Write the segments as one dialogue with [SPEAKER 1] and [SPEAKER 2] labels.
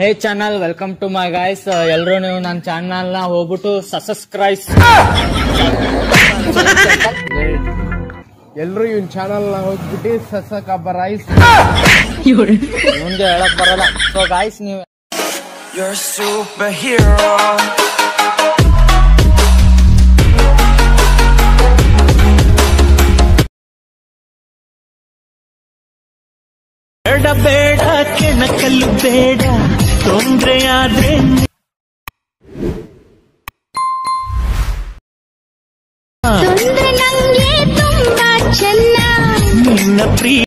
[SPEAKER 1] Hey channel welcome to my guys ಎಲ್ಲರೂ ನೀವು ನನ್ನ ಚಾನಲ್ ನ ಹೋಗ್ಬಿಟ್ಟು ಸಬ್ಸ್ಕ್ರೈಬ್
[SPEAKER 2] ಎಲ್ರು ಇವನ್ ಚಾನಲ್ ನ ಹೋಗ್ಬಿಟ್ಟು ಸಸ ಕಬ್ಬರೈಸ್
[SPEAKER 1] ಮುಂದೆ ಹೇಳಕ್ ಬರಲ್ಲ ಸೊ ಗಾಯ್ಸ್ ನೀವು
[SPEAKER 3] You're a superhero.
[SPEAKER 4] ಬೇಡ ಬೇಡ ಕೆಣಕಲು ಬೇಡ ತೊಂದ್ರೆ ಆದ್ರೆ
[SPEAKER 5] ತೊಂದ್ರೆ ನಂಗೆ ತುಂಬಾ ಚೆನ್ನ
[SPEAKER 4] ನಿನ್ನ ಪ್ರಿಯ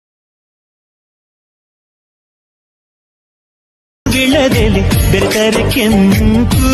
[SPEAKER 4] ಗಿಳದೆಲೆ ಬೆರೆತರೆ ಕೆಂಪು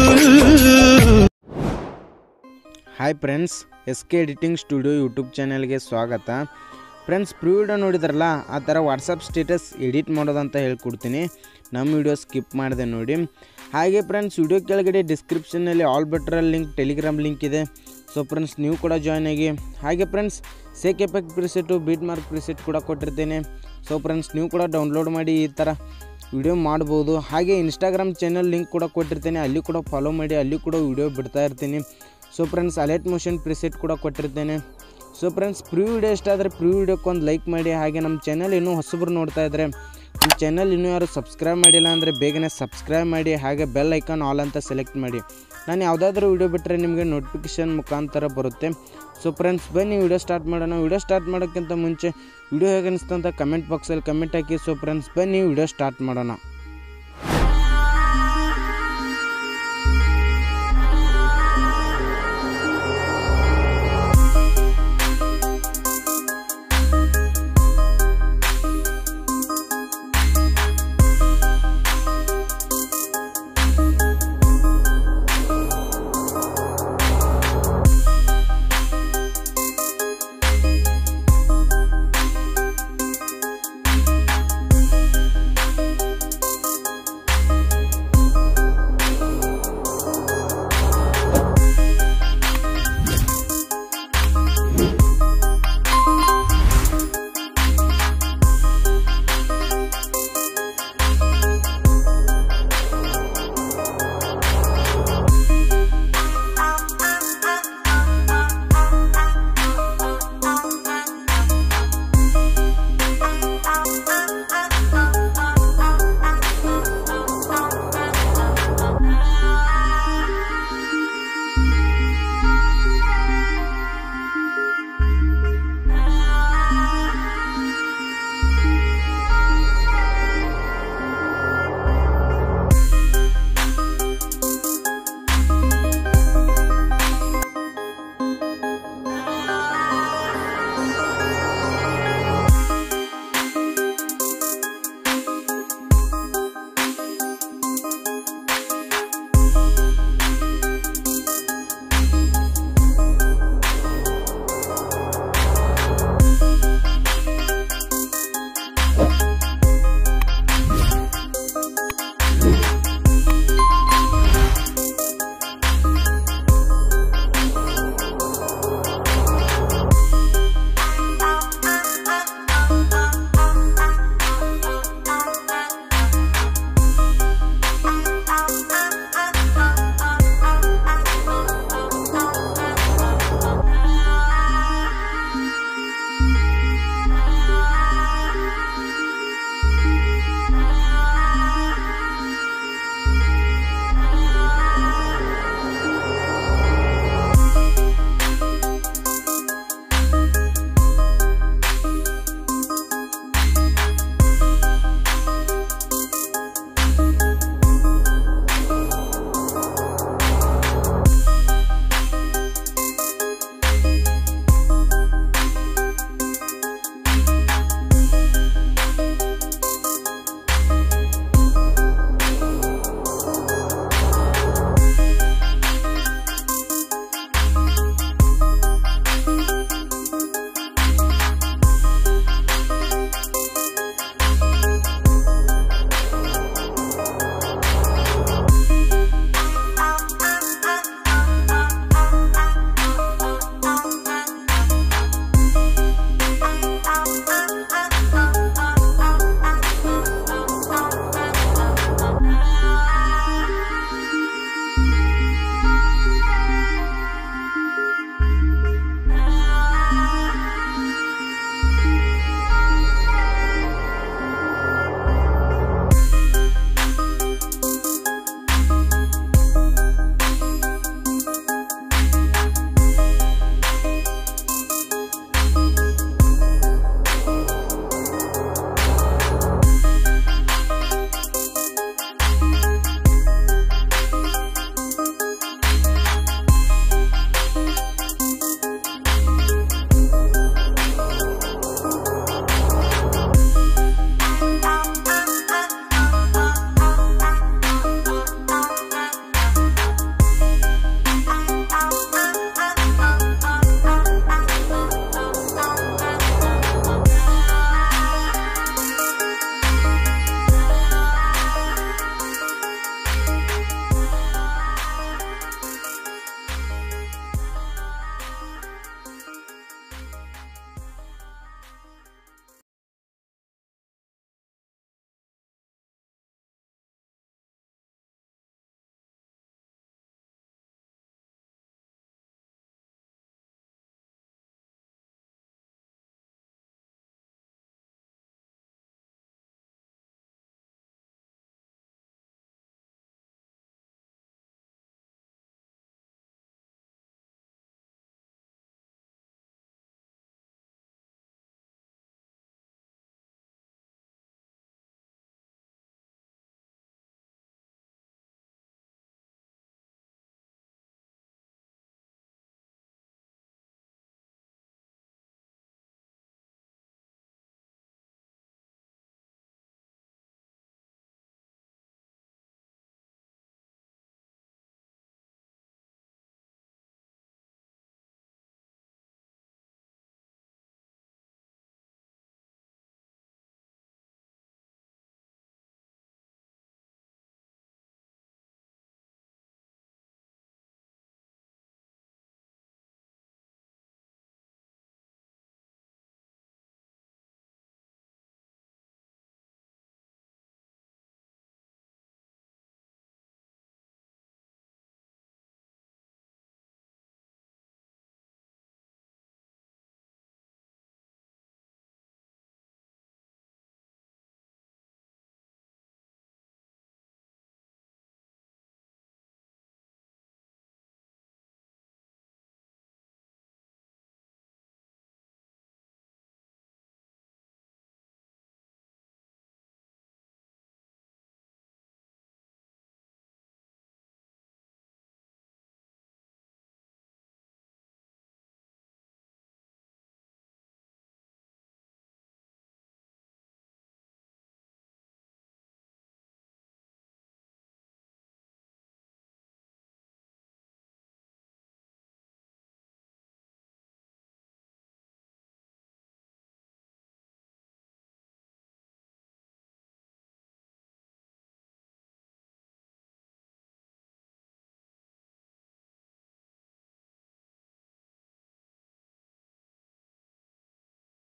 [SPEAKER 2] hi friends S K editing studio YouTube ಚಾನಲ್ಗೆ ಸ್ವಾಗತ ಫ್ರೆಂಡ್ಸ್ ಪ್ರೀ ವಿಡಿಯೋ ನೋಡಿದ್ರಲ್ಲ ಆ ಥರ ವಾಟ್ಸಪ್ ಸ್ಟೇಟಸ್ ಎಡಿಟ್ ಮಾಡೋದಂತ ಹೇಳ್ಕೊಡ್ತೀನಿ ನಮ್ಮ ವಿಡಿಯೋ ಸ್ಕಿಪ್ ಮಾಡಿದೆ ನೋಡಿ ಹಾಗೆ ಫ್ರೆಂಡ್ಸ್ ವಿಡಿಯೋ ಕೆಳಗಡೆ ಡಿಸ್ಕ್ರಿಪ್ಷನಲ್ಲಿ ಆಲ್ ಬೆಟ್ರಲ್ ಲಿಂಕ್ ಟೆಲಿಗ್ರಾಮ್ ಲಿಂಕ್ ಇದೆ ಸೊ ಫ್ರೆಂಡ್ಸ್ ನೀವು ಕೂಡ ಜಾಯ್ನ್ ಆಗಿ ಹಾಗೆ friends shake effect preset beat mark preset ಕೂಡ ಕೊಟ್ಟಿರ್ತೇನೆ ಸೊ ಫ್ರೆಂಡ್ಸ್ ನೀವು ಕೂಡ ಡೌನ್ಲೋಡ್ ಮಾಡಿ ಈ ಥರ ವಿಡಿಯೋ ಮಾಡ್ಬೋದು ಹಾಗೆ ಇನ್ಸ್ಟಾಗ್ರಾಮ್ ಚಾನಲ್ ಲಿಂಕ್ ಕೂಡ ಕೊಟ್ಟಿರ್ತೇನೆ ಅಲ್ಲಿ ಕೂಡ ಫಾಲೋ ಮಾಡಿ ಅಲ್ಲಿ ಕೂಡ ವಿಡಿಯೋ ಬಿಡ್ತಾ ಇರ್ತೀನಿ so friends alert motion preset ಕೂಡ ಕೊಟ್ಟಿರ್ತೇನೆ ಸೊ ಫ್ರೆಂಡ್ಸ್ ಪ್ರೀ ವಿಡಿಯೋ ಇಷ್ಟ ಆದರೆ ಪ್ರೀ ವಿಡಿಯೋಕ್ಕೆ ಒಂದು ಲೈಕ್ ಮಾಡಿ ಹಾಗೆ ನಮ್ಮ ಚಾನಲ್ ಇನ್ನೂ ಹೊಸಬ್ರು ನೋಡ್ತಾ ಇದ್ದರೆ ನಮ್ಮ ಚಾನಲ್ ಇನ್ನೂ ಯಾರು ಸಬ್ಸ್ಕ್ರೈಬ್ ಮಾಡಿಲ್ಲ ಅಂದರೆ ಬೇಗನೆ ಸಬ್ಸ್ಕ್ರೈಬ್ ಮಾಡಿ ಹಾಗೆ ಬೆಲ್ ಐಕಾನ್ ಆಲ್ ಅಂತ ಸೆಲೆಕ್ಟ್ ಮಾಡಿ ನಾನು ಯಾವುದಾದ್ರೂ ವಿಡಿಯೋ ಬಿಟ್ಟರೆ ನಿಮಗೆ ನೋಟಿಫಿಕೇಶನ್ ಮುಖಾಂತರ ಬರುತ್ತೆ ಸೊ ಫ್ರೆಂಡ್ಸ್ ಬನ್ನಿ ವಿಡಿಯೋ ಸ್ಟಾರ್ಟ್ ಮಾಡೋಣ ವಿಡಿಯೋ ಸ್ಟಾರ್ಟ್ ಮಾಡೋಕ್ಕಿಂತ ಮುಂಚೆ ವಿಡಿಯೋ ಹೇಗೆ ಅನಿಸ್ತು ಅಂತ ಕಮೆಂಟ್ ಬಾಕ್ಸಲ್ಲಿ ಕಮೆಂಟ್ ಹಾಕಿ ಸೊ ಫ್ರೆಂಡ್ಸ್ ಬನ್ನಿ ವಿಡಿಯೋ ಸ್ಟಾರ್ಟ್ ಮಾಡೋಣ